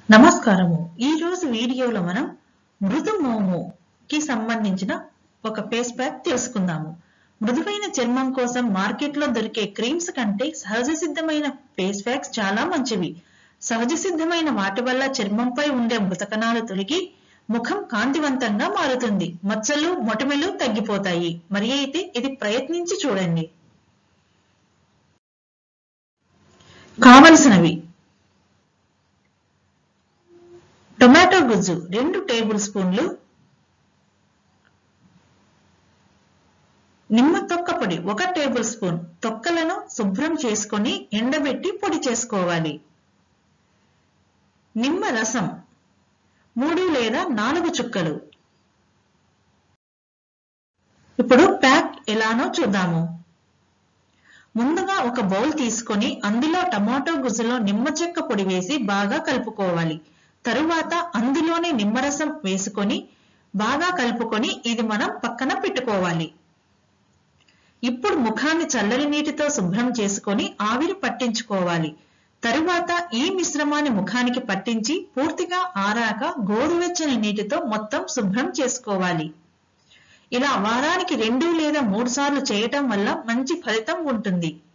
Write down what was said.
నమస్కారము ఈ రోజు వీడియోలో మనం మృదు మోము కి సంబంధించిన ఒక ఫేస్ ప్యాక్ తెలుసుకుందాము మృదువైన చర్మం కోసం మార్కెట్లో దొరికే క్రీమ్స్ కంటే సహజ సిద్ధమైన ఫేస్ ప్యాక్స్ చాలా మంచివి సహజ సిద్ధమైన వాటి వల్ల చర్మంపై ఉండే మృతకణాలు తొలగి ముఖం కాంతివంతంగా మారుతుంది మచ్చలు మొటిమలు తగ్గిపోతాయి మరి అయితే ఇది ప్రయత్నించి చూడండి కావలసినవి టొమాటో గుజ్జు రెండు టేబుల్ స్పూన్లు నిమ్మ తొక్క పొడి ఒక టేబుల్ స్పూన్ తొక్కలను శుభ్రం చేసుకొని ఎండబెట్టి పొడి చేసుకోవాలి నిమ్మ రసం మూడు లేదా నాలుగు చుక్కలు ఇప్పుడు ప్యాక్ ఎలానో చూద్దాము ముందుగా ఒక బౌల్ తీసుకొని అందులో టమాటో గుజ్జులో నిమ్మ చెక్క పొడి వేసి బాగా కలుపుకోవాలి తరువాత అందులోనే నిమ్మరసం వేసుకొని బాగా కలుపుకొని ఇది మనం పక్కన పెట్టుకోవాలి ఇప్పుడు ముఖాన్ని చల్లని నీటితో శుభ్రం చేసుకొని ఆవిరి పట్టించుకోవాలి తరువాత ఈ మిశ్రమాన్ని ముఖానికి పట్టించి పూర్తిగా ఆరాక గోరువెచ్చని నీటితో మొత్తం శుభ్రం చేసుకోవాలి ఇలా వారానికి రెండు లేదా మూడు సార్లు చేయటం వల్ల మంచి ఫలితం ఉంటుంది